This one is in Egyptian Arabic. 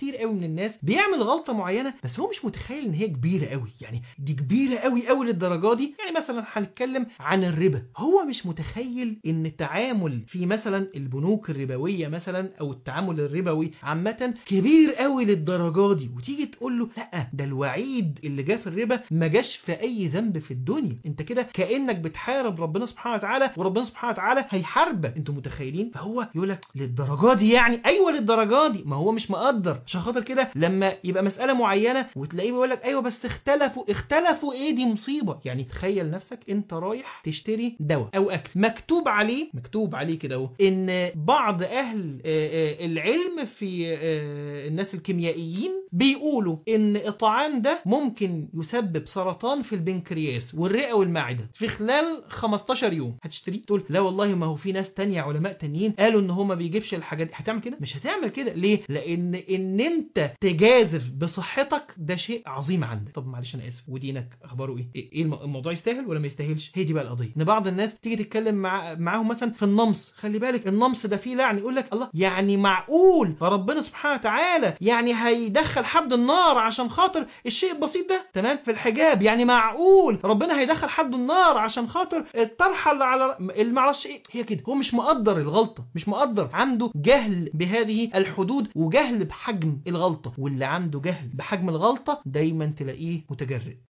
كتير قوي من الناس بيعمل غلطه معينه بس هو مش متخيل ان هي كبيره قوي يعني دي كبيره قوي قوي للدرجه دي يعني مثلا هنتكلم عن الربا هو مش متخيل ان التعامل في مثلا البنوك الربويه مثلا او التعامل الربوي عامه كبير قوي للدرجه دي وتيجي تقول له لا ده الوعيد اللي جه في الربا ما جاش في اي ذنب في الدنيا انت كده كانك بتحارب ربنا سبحانه وتعالى وربنا سبحانه وتعالى هيحاربك انتوا متخيلين فهو يقول لك للدرجه دي يعني ايوه للدرجه دي ما هو مش مقدر عشان خاطر كده لما يبقى مساله معينه وتلاقيه بيقول لك ايوه بس اختلفوا اختلفوا ايه دي مصيبه يعني تخيل نفسك انت رايح تشتري دواء او اكل مكتوب عليه مكتوب عليه كده اهو ان بعض اهل آه، آه، العلم في آه، الناس الكيميائيين بيقولوا ان الطعام ده ممكن يسبب سرطان في البنكرياس والرئه والمعده في خلال 15 يوم هتشتريه تقول لا والله ما هو في ناس تانية علماء تانيين قالوا ان هو ما بيجيبش الحاجات دي هتعمل كده مش هتعمل كده ليه لان ان انت تجازف بصحتك ده شيء عظيم عندك طب معلش انا اسف ودينك اخباره ايه ايه إيه الم- الموضوع يستاهل ولا ما يستاهلش هي دي بقى القضيه ان بعض الناس تيجي تتكلم مع معاهم مثلا في النمص خلي بالك النمص ده فيه لعن يقول لك الله يعني معقول ربنا سبحانه وتعالى يعني هيدخل حد النار عشان خاطر الشيء البسيط ده تمام في الحجاب يعني معقول ربنا هيدخل حد النار عشان خاطر الطرحه اللي على اللي معرفش ايه هي كده هو مش مقدر الغلطه مش مقدر عنده جهل بهذه الحدود وجهل بحجم الغلطه واللي عنده جهل بحجم الغلطه دايما تلاقيه متجرئ